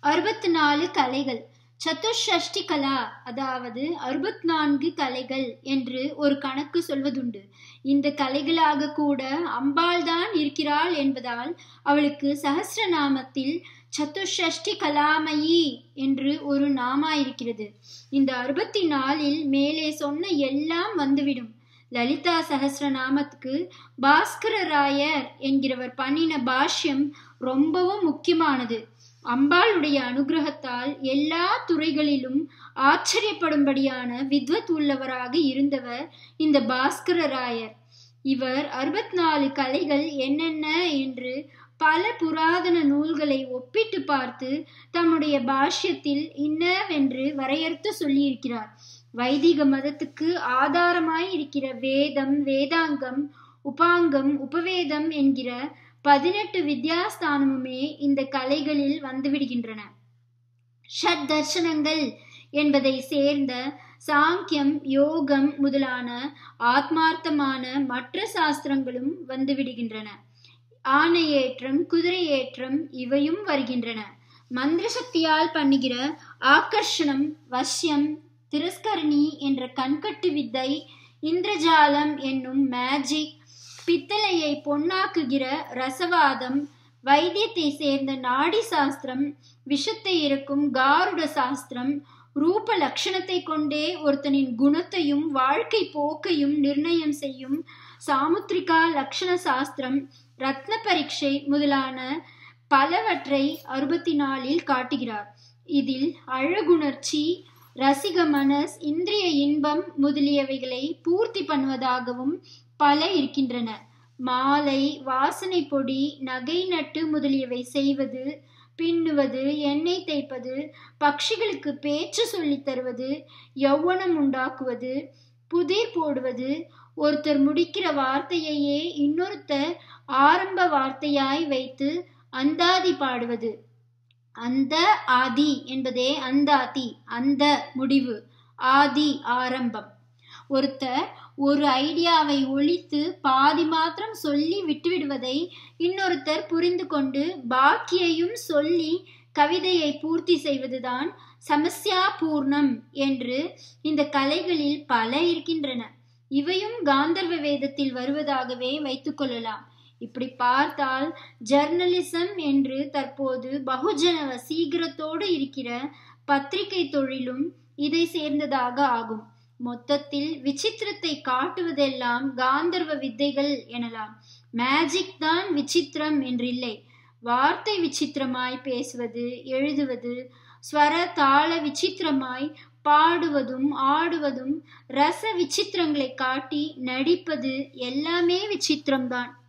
அறுபத்தி நாலு கலைகள் சதுஷ்டி கலா அதாவது அறுபத்தி நான்கு கலைகள் என்று ஒரு கணக்கு சொல்வதுண்டு இந்த கலைகளாக கூட அம்பாள் தான் இருக்கிறாள் என்பதால் அவளுக்கு சஹசிரநாமத்தில் சதுஷ்டி கலாமயி என்று ஒரு நாமா இருக்கிறது இந்த அறுபத்தி நாலில் மேலே சொன்ன எல்லாம் வந்துவிடும் லலிதா சஹசிரநாமத்துக்கு பாஸ்கர ராயர் என்கிறவர் பண்ணின பாஷ்யம் ரொம்பவும் முக்கியமானது அம்பாளுடைய அனுகிரகத்தால் எல்லா துறைகளிலும் ஆச்சரியப்படும்படியான வித்வத் உள்ளவராக இருந்தவர் இந்த பாஸ்கர ராயர் இவர் அறுபத்தி நாலு கலைகள் என்னென்ன என்று பல புராதன நூல்களை ஒப்பிட்டு பார்த்து தம்முடைய பாஷ்யத்தில் இன்னவென்று வரையறுத்து சொல்லியிருக்கிறார் வைதிக மதத்துக்கு ஆதாரமாய் இருக்கிற வேதம் வேதாங்கம் உபாங்கம் உபவேதம் என்கிற பதினெட்டு வித்யாஸ்தானமுமே இந்த கலைகளில் வந்துவிடுகின்றன ஷட் தர்ஷனங்கள் என்பதை சேர்ந்த சாங்கியம் யோகம் முதலான ஆத்மார்த்தமான மற்ற சாஸ்திரங்களும் வந்துவிடுகின்றன ஆனை ஏற்றம் குதிரை ஏற்றம் இவையும் வருகின்றன மந்திர சக்தியால் பண்ணுகிற ஆக்கர்ஷணம் வசியம் திரஸ்கரணி என்ற கண்கட்டு வித்தை இந்திரஜாலம் என்னும் மேஜிக் பித்தளையை பொன்னாக்குகிற ரசவாதம் வைத்தியத்தை சேர்ந்த நாடி சாஸ்திரம் விஷத்தை இருக்கும் காருட சாஸ்திரம் ரூப லட்சணத்தை கொண்டே ஒருத்தனின் குணத்தையும் வாழ்க்கை போக்கையும் நிர்ணயம் செய்யும் சாமுத்ரிகா லக்ஷண சாஸ்திரம் ரத்ன பரீட்சை முதலான பலவற்றை அறுபத்தி நாலில் காட்டுகிறார் இதில் அழகுணர்ச்சி ரசிக மனஸ் இந்திரிய இன்பம் முதலியவைகளை பூர்த்தி பண்ணுவதாகவும் பல இருக்கின்றன மாலை வாசனை பொடி நகை நட்டு முதலியவை செய்வது பின்னுவது எண்ணெய் தேய்ப்பது பட்சிகளுக்கு பேச்சு சொல்லித் தருவது யௌவனம் உண்டாக்குவது புதிர் போடுவது ஒருத்தர் முடிக்கிற வார்த்தையையே இன்னொருத்தர் ஆரம்ப வார்த்தையாய் வைத்து அந்தாதி பாடுவது அந்த ஆதி என்பதே அந்தாதி அந்த முடிவு ஆதி ஆரம்பம் ஒருத்தர் ஒரு ஐடியாவை ஒழித்து பாதி மாத்திரம் சொல்லி விட்டுவிடுவதை இன்னொருத்தர் புரிந்து கொண்டு பாக்கியையும் சொல்லி கவிதையை பூர்த்தி செய்வதுதான் சமஸ்யா பூர்ணம் என்று இந்த கலைகளில் பல இருக்கின்றன இவையும் காந்தர்வ வேதத்தில் வருவதாகவே வைத்துக்கொள்ளலாம் இப்படி பார்த்தால் ஜர்னலிசம் என்று தற்போது பகுஜன வசீகரத்தோடு இருக்கிற பத்திரிகை தொழிலும் இதை சேர்ந்ததாக ஆகும் மொத்தத்தில் விசித்திரத்தை காட்டுவதெல்லாம் காந்தர்வ வித்தைகள் எனலாம் மேஜிக் தான் விசித்திரம் என்றில்லை வார்த்தை விசித்திரமாய் பேசுவது எழுதுவது ஸ்வர தாள விசித்திரமாய் பாடுவதும் ஆடுவதும் ரச விசித்திரங்களை காட்டி நடிப்பது எல்லாமே விசித்திரம்தான்